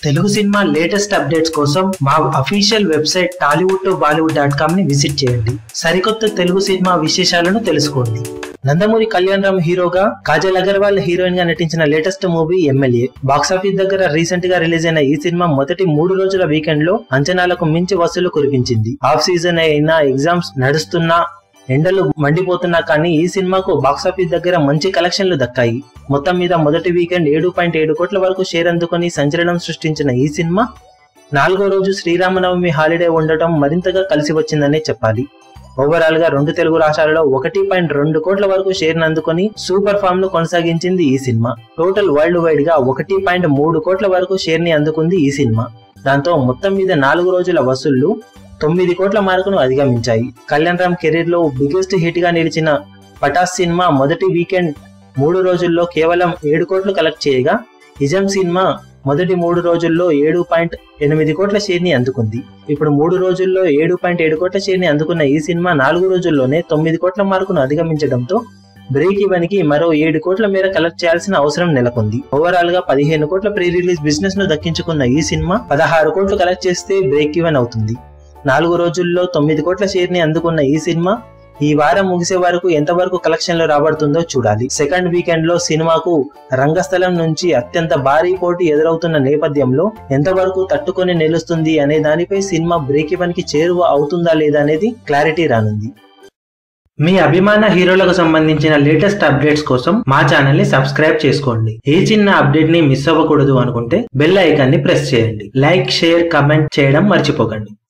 Telugu cinema latest updates కోసం మా official website Tollywood to Bollywood dot com ని విజిట్ చేయండి సరికొత్త తెలుగు సినిమా విశేషాలను తెలుసుకోండి నందమూరి కళ్యాణ్ రామ్ హీరోగా కాజల్ అగర్వాల్ హీరోయిన్ గా నటించిన లేటెస్ట్ మూవీ ఎమ్మెల్యే బాక్సాఫీస్ దగ్గర రీసెంట్ గా రిలీజ్ అయిన ఈ సినిమా మొదటి మూడు రోజుల వీకెండ్ లో అంచనాలకు మించి వసూలు కురిపించింది ఆఫ్ సీజన్ అయినా ఎగ్జామ్స్ నడుస్తున్నా ఎండలు మండిపోతున్నా కానీ ఈ సినిమాకు బాక్సాఫీస్ దగ్గర మంచి కలెక్షన్లు దక్కాయి మొత్తం మీద మొదటి వీకెండ్ ఏడు పాయింట్ ఏడు కోట్ల వరకు షేర్ అందుకొని సంచలనం సృష్టించిన ఈ సినిమా నాలుగో రోజు శ్రీరామనవమి హాలిడే ఉండటం మరింతగా కలిసి వచ్చిందనే చెప్పాలి ఓవరాల్ గా రెండు తెలుగు రాష్ట్రాలలో ఒకటి పాయింట్ రెండు కోట్ల వరకు షేర్ అందుకొని సూపర్ ఫామ్ ను కొనసాగించింది ఈ సినిమా టోటల్ వరల్డ్ వైడ్ గా ఒకటి పాయింట్ మూడు కోట్ల వరకు షేర్ ని అందుకుంది ఈ సినిమా దాంతో మొత్తం మీద నాలుగు రోజుల వసూళ్లు తొమ్మిది కోట్ల మార్కును అధిగమించాయి కళ్యాణ్ రామ్ కెరీర్ లో బిగ్గెస్ట్ హిట్ గా నిలిచిన పటాస్ సినిమా మొదటి వీకెండ్ మూడు రోజుల్లో కేవలం ఏడు కోట్లు కలెక్ట్ చేయగా ఇజం సినిమా మొదటి మూడు రోజుల్లో ఏడు పాయింట్ ఎనిమిది కోట్ల షేర్ ని అందుకుంది ఇప్పుడు మూడు రోజుల్లో ఏడు పాయింట్ ఏడు కోట్ల షేర్ ని అందుకున్న ఈ సినిమా నాలుగు రోజుల్లోనే తొమ్మిది కోట్ల మార్కును అధిగమించడంతో బ్రేక్ ఈవెన్ కి మరో ఏడు కోట్ల మేర కలెక్ట్ చేయాల్సిన అవసరం నెలకొంది ఓవరాల్ గా పదిహేను కోట్ల ప్రీ రిలీజ్ బిజినెస్ ను దక్కించుకున్న ఈ సినిమా పదహారు కోట్లు కలెక్ట్ చేస్తే బ్రేక్ ఈవెన్ అవుతుంది నాలుగు రోజుల్లో తొమ్మిది కోట్ల షేర్ ని అందుకున్న ఈ సినిమా ఈ వారం ముగిసే వరకు ఎంతవరకు కలెక్షన్లు రాబడుతుందో చూడాలి సెకండ్ వీకెండ్ లో సినిమాకు రంగస్థలం నుంచి అత్యంత భారీ పోటీ ఎదురవుతున్న నేపథ్యంలో ఎంతవరకు తట్టుకొని నిలుస్తుంది అనే దానిపై సినిమా బ్రేక్ ఈవెన్ కి చేరువ అవుతుందా లేదా అనేది క్లారిటీ రానుంది మీ అభిమాన హీరోలకు సంబంధించిన లేటెస్ట్ అప్డేట్స్ కోసం మా ఛానల్ ని సబ్స్క్రైబ్ చేసుకోండి ఏ చిన్న అప్డేట్ ని మిస్ అవ్వకూడదు అనుకుంటే బెల్ ఐకాన్ ని ప్రెస్ చేయండి లైక్ షేర్ కమెంట్ చేయడం మర్చిపోకండి